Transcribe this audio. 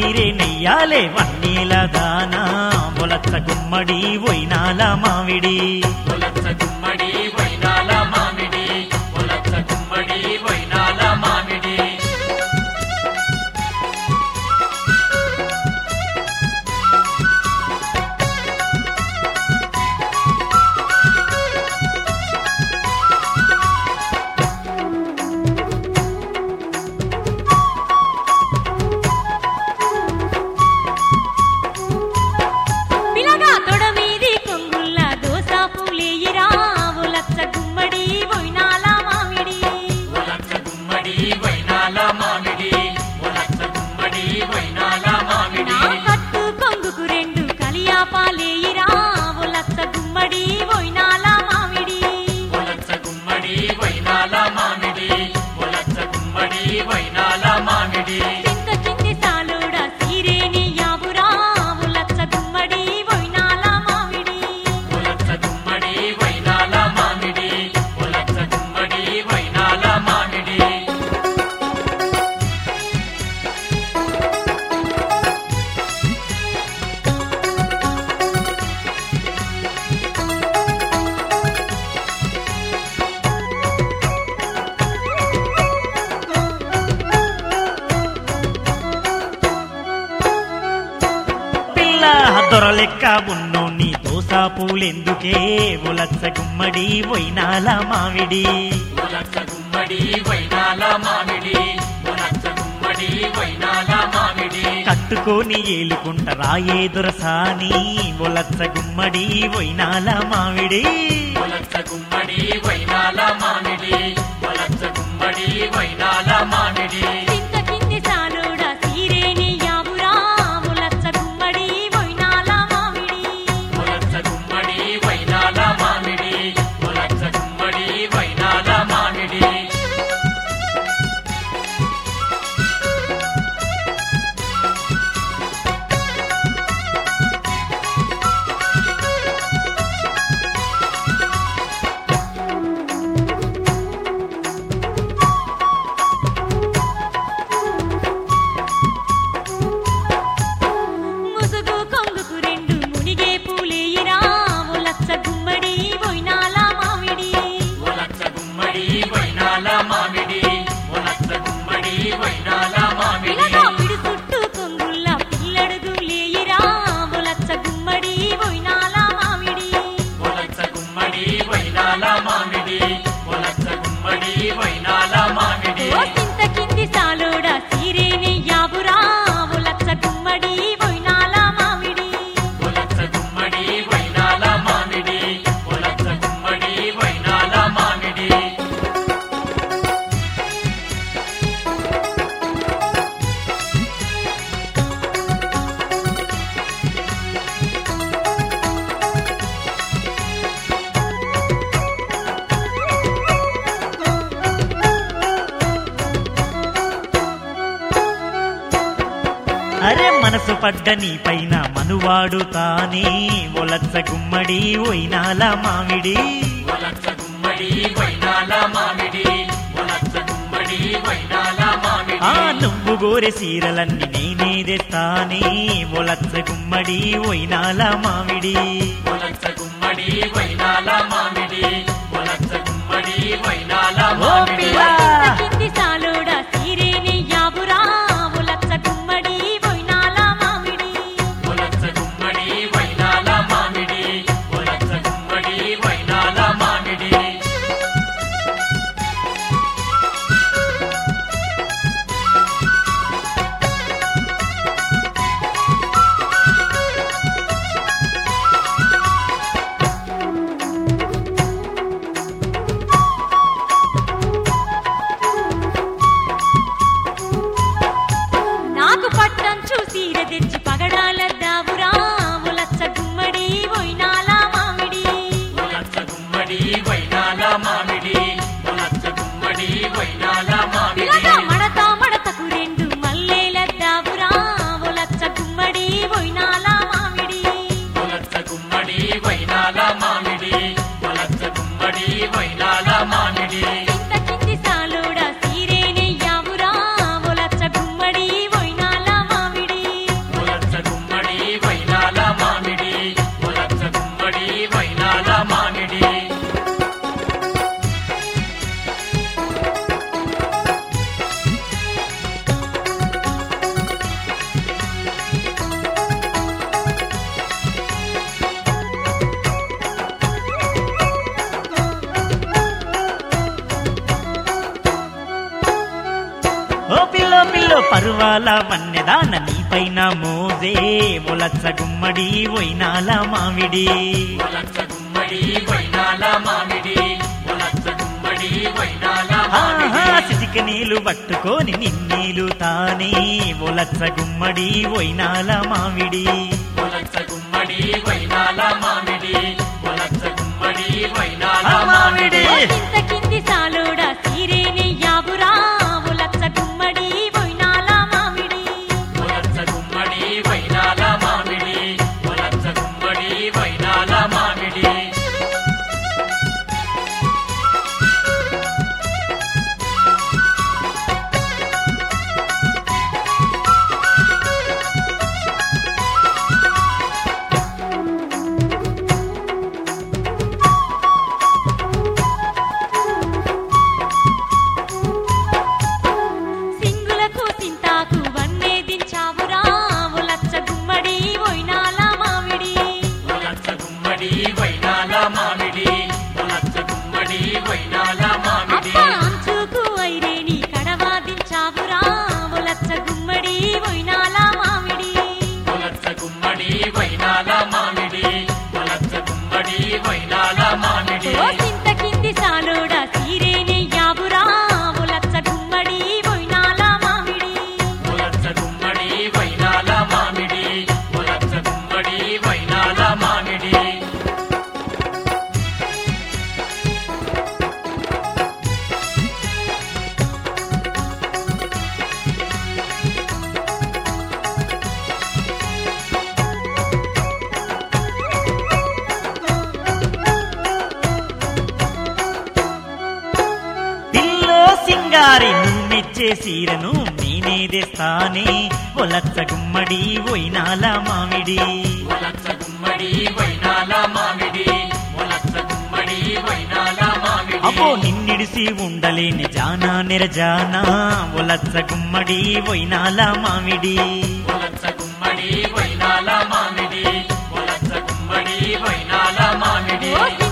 సీరే నెయ్యాలే వన్నీల దానా బొలచ్చ గుమ్మడి వైనాల మామిడి ఒలచ్చ గుమ్మడి వైనాల మామిడి ఒలచ్చ గుమ్మడి వైనాల మామిడి పిలగా తొడమీది కొంగుల్ల దోస పూలేయిరా లచ్చ గుమ్మడి బొయినాల మామిడి ఒలచ్చ గుమ్మడి వైనాల మామిడి ఒలచ్చ గుమ్మడి వైనాల మామిడి నా కట్టు కొంగుకు రెండు కలియాపాలేయిరా లచ్చ గుమ్మడి బొయినాల మామిడి ఒలచ్చ గుమ్మడి వైనాల మామిడి ఒలచ్చ గుమ్మడి వైనాల మామిడి చింత చింది సాలోడ సీరేని యాబురా లచ్చ గుమ్మడి బొయినాల మామిడి ఒలచ్చ గుమ్మడి వైనాల మామిడి ఒలచ్చ గుమ్మడి వైనాల మామిడి పిల్ల దొరలెక్క ఉన్నోన్ని దోస పూలెందుకే బొలచ్చ గుమ్మడి వైనాల మామిడి ఒలచ్చ గుమ్మడి వైనాల మామిడి ఒలచ్చ గుమ్మడి వైనాల మామిడి కట్టుకొని ఏలుకుంట రాయే దొరసాని బొలచ్చ గుమ్మడి వైనాల మామిడి ఒలచ్చ గుమ్మడి వైనాల మామిడి ఒలచ్చ గుమ్మడి వైనాల మామిడి చింత చింది సాలోడ సీరేని యాబురా లచ్చ గుమ్మడి బొయినాల మామిడి ఒలచ్చ గుమ్మడి వైనాల మామిడి ఒలచ్చ గుమ్మడి వైనాల మామిడి ముసుగు కొంగుకు రెండు మునిగే పూలేయిరా లచ్చ గుమ్మడి బొయినాల మామిడి ఒలచ్చ గుమ్మడి వైనాల మామిడి ఒలచ్చ గుమ్మడి వైనాల మామిడి పిలగా పిడి చుట్టూ కొంగుల్ల పిల్లడుగు లేయిరా లచ్చ గుమ్మడి బొయినాల మామిడి ఒలచ్చ గుమ్మడి వైనాల మామిడి ఒలచ్చ గుమ్మడి వైనాల మామిడి ఓ చింత కింది సాలోడ సీరేని యాబురా లచ్చ గుమ్మడి బొయినాల మామిడి ఒలచ్చ గుమ్మడి వైనాల మామిడి ఒలచ్చ గుమ్మడి వైనాల మామిడి అరే మనసు పడ్డ నీ పైన మనువాడు తానే ఒలచ్చ గుమ్మడి వైనాల మామిడి ఒలచ్చ గుమ్మడి వైనాల మామిడి ఒలచ్చ గుమ్మడి వైనాల మామిడి ఆ నువ్వు గోరె సీరలన్నీ నేనే తెస్తానే ఒలచ్చ గుమ్మడి వైనాల మామిడి ఒలచ్చ గుమ్మడి వైనాల మామిడి ఒలచ్చ గుమ్మడి వైనాల ఓ మామిడి పిల్ల చింత కింది సాలోడ సీరేని యాబురా లచ్చ గుమ్మడి బొయినాల మామిడి ఒలచ్చ గుమ్మడి వైనాల మామిడి ఒలచ్చ గుమ్మడి వైనాల మామిడి ఓ పిల్లో పిల్లో పరువాల వన్నెదాన నీపైన మోజే ఒలచ్చ గుమ్మడి వైనాల మామిడి ఒలచ్చ గుమ్మడి వైనాల మామిడి ఒలచ్చ గుమ్మడి వైనాల ఆహా మామిడి సిటిక నీళ్ళు పట్టుకొని నిన్నీలు తానే ఒలచ్చ గుమ్మడి వైనాల మామిడి ఒలచ్చ గుమ్మడి వైనాల మామిడి ఒలచ్చ గుమ్మడి వైనాల ఆ మామిడి. మామిడి కింద కింది సాలోడా సీరేనే యాబురా ఒలచ్చ గుమ్మడి వైనాల మామిడి ఒలచ్చ గుమ్మడి వైనాల మామిడి ఒలచ్చ గుమ్మడి వైనాల మామిడి సింగులకు సింతాకు వన్నే దించావురా ఒలచ్చ గుమ్మడి వైనాల మామిడి ఒలచ్చ గుమ్మడి వైనాల మామిడి ఒలచ్చ గుమ్మడి వైనాల మామిడి అప్ప అంచుకు ఐరేని కడవా దించావురా ఒలచ్చ గుమ్మడి వైనాల మామిడి ఒలచ్చ గుమ్మడి వైనాల మామిడి ఒలచ్చ గుమ్మడి వైనాల మామిడి ఓ సింత కింది సాలోడా సీరేనే యాబురా ఒలచ్చ గుమ్మడి వైనాల మామిడి ఒలచ్చ గుమ్మడి వైనాల మామిడి ఒలచ్చ గుమ్మడి వైనాల మామిడి పిల్లో సింగారి నువ్విచ్చే సీరను నేనే తెస్తానే ఒలచ్చ గుమ్మడి వైనాల మామిడి ఒలచ్చ గుమ్మడి వైనాల మామిడి ఒలచ్చ గుమ్మడి వైనాల మామిడి అబ్బో నిన్నిడిసి ఉండలేని జానా నిరజానా ఒలచ్చ గుమ్మడి వైనాల మామిడి ఒలచ్చ గుమ్మడి వైనాల మామిడి ఒలచ్చ గుమ్మడి వైనాల మామిడి ఓ